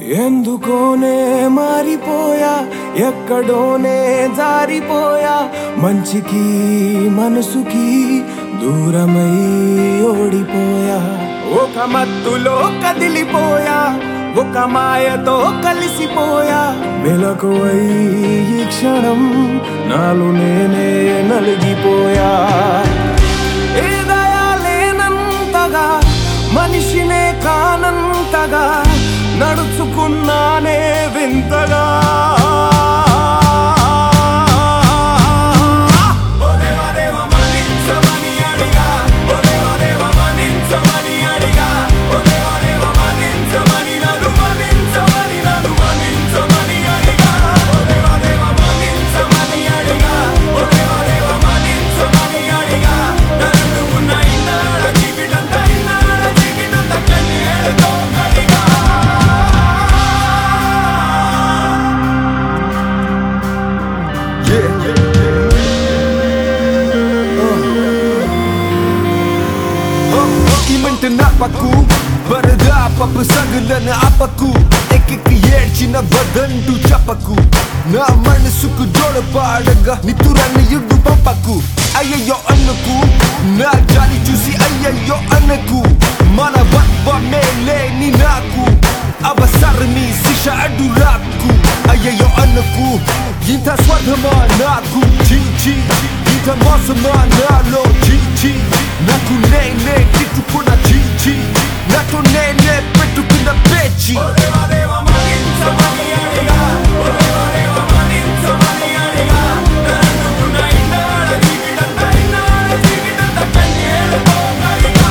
ఎందుకోనే మారిపోయా ఎక్కడోనే జారిపోయా మంచికి మనసుకి దూరమై ఓడిపోయా ఒక మత్తులో కదిలిపోయా ఒక మాయతో కలిసిపోయా మెలకువై ఈ క్షణం నాలో నేనే నలిగిపోయా ఏ దయా లేనంతగా మనిషినే కానంతగా నడుచుకున్నానే వింతగా ఓ దేవా దేవా మన్నించమని అడిగా. ఓ దేవా దేవా మన్నించమని అడిగా. ఓ దేవా దేవా మన్నించమని నన్ను మన్నించమని నన్ను మన్నించమని అడిగా. ఓ దేవా దేవా మన్నించమని అడిగా. ఓ దేవా దేవా మన్నించమని అడిగా. నన్ను ఉన్న ఇన్నాళ్ళ జీవితంత ఇన్నాళ్ళ జీవితంత కన్నీళ్ళతో కడిగా. Imente napaku Berada apa pesagala na apaku Ekiki ఏడ్చిన వదండు చెప్పకు నా మనసుకు జోడపాడగా నితురాన్ని ఎడ్డు పంపకు అయ్యయ్యో అన్నకు నా జాలి చూసి అయ్యయ్యో అన్నకు మన వత్వమే లేని నాకు అవసరమి శిక్ష అడ్డు రాకు అయ్యయ్యో అన్నకు ఇంత స్వార్థమా నాకు చీ చీ ఇంత మోసమా నాలో చీ చీ నాకు నేనే తిట్టుకున్న చీ చీ నాతో నేనే పెట్టుకున్న పేచి ఓ దేవా దేవా మన్నించమని అడిగా. ఓ దేవా దేవా మన్నించమని అడిగా. నన్ను ఉన్న ఇన్నాళ్ళ జీవితంత ఇన్నాళ్ళ జీవితంత కన్నీళ్ళతో కడిగా.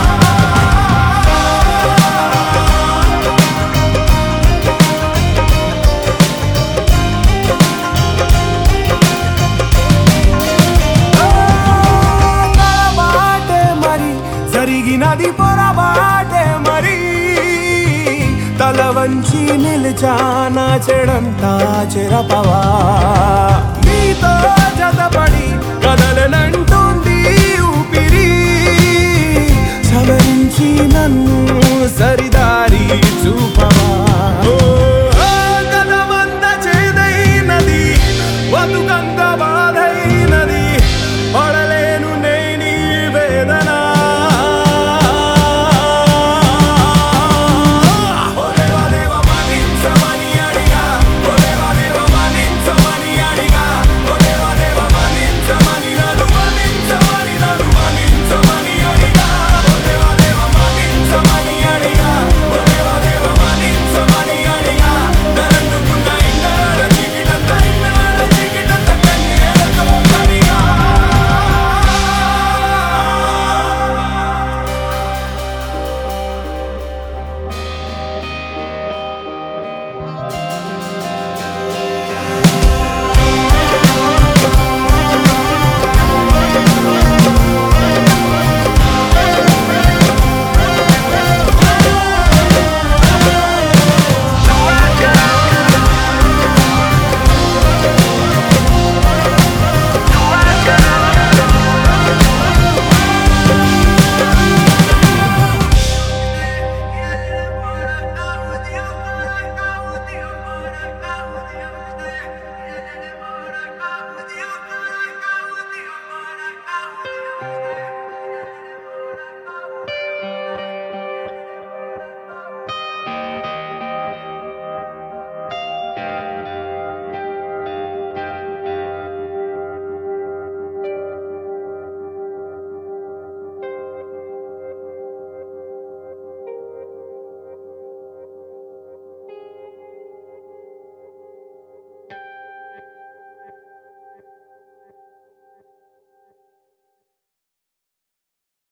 పొరబాటే మరి జరిగినది పొరబాటే మరి తల వంచి నిలిచానా చెడంతా చెరపవా నీతో జతపడి కదలనంటుంది ఊపిరి సవరించి నన్ను సరిదారి చూపవా